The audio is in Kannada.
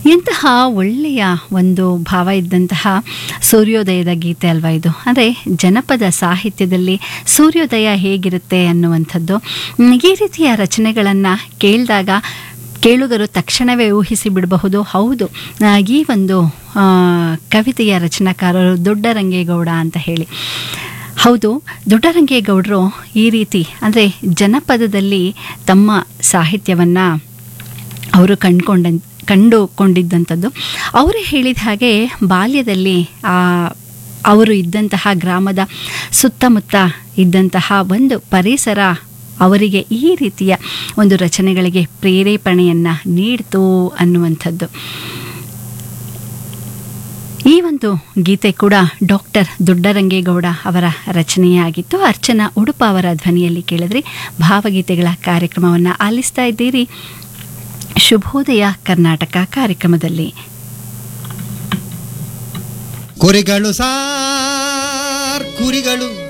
ಎಂತಹ ಒಳ್ಳೆಯ ಒಂದು ಭಾವ ಇದ್ದಂತಹ ಸೂರ್ಯೋದಯದ ಗೀತೆ ಅಲ್ವಾ ಇದು ಅಂದರೆ ಜನಪದ ಸಾಹಿತ್ಯದಲ್ಲಿ ಸೂರ್ಯೋದಯ ಹೇಗಿರುತ್ತೆ ಅನ್ನುವಂಥದ್ದು ಮ್, ಈ ರೀತಿಯ ರಚನೆಗಳನ್ನು ಕೇಳಿದಾಗ ಕೇಳುಗರು ತಕ್ಷಣವೇ ಊಹಿಸಿ ಬಿಡಬಹುದು ಹೌದು ಆ, ಈ ಒಂದು ಆ, ಕವಿತೆಯ ರಚನಾಕಾರರು ದೊಡ್ಡರಂಗೇಗೌಡ ಅಂತ ಹೇಳಿ ಹೌದು ದೊಡ್ಡರಂಗೇಗೌಡರು ಈ ರೀತಿ ಅಂದರೆ ಜನಪದದಲ್ಲಿ ತಮ್ಮ ಸಾಹಿತ್ಯವನ್ನು ಅವರು ಕಂಡುಕೊಂಡ ಕಂಡುಕೊಂಡಿದ್ದಂಥದ್ದು ಅವರು ಹೇಳಿದ ಹಾಗೆ ಬಾಲ್ಯದಲ್ಲಿ ಆ ಅವರು ಇದ್ದಂತಹ ಗ್ರಾಮದ ಸುತ್ತಮುತ್ತ ಇದ್ದಂತಹ ಒಂದು ಪರಿಸರ ಅವರಿಗೆ ಈ ರೀತಿಯ ಒಂದು ರಚನೆಗಳಿಗೆ ಪ್ರೇರೇಪಣೆಯನ್ನು ನೀಡ್ತು ಅನ್ನುವಂಥದ್ದು ಈ ಒಂದು ಗೀತೆ ಕೂಡ ಡಾಕ್ಟರ್ ದೊಡ್ಡರಂಗೇಗೌಡ ಅವರ ರಚನೆಯಾಗಿತ್ತು ಅರ್ಚನಾ ಉಡುಪ ಅವರ ಧ್ವನಿಯಲ್ಲಿ ಕೇಳಿದ್ರಿ ಭಾವಗೀತೆಗಳ ಕಾರ್ಯಕ್ರಮವನ್ನು ಆಲಿಸ್ತಾ ಇದ್ದೀರಿ ಶುಭೋದಯ ಕರ್ನಾಟಕ ಕಾರ್ಯಕ್ರಮದಲ್ಲಿ ಕುರಿಗಳು ಸಾರ್ ಕುರಿಗಳು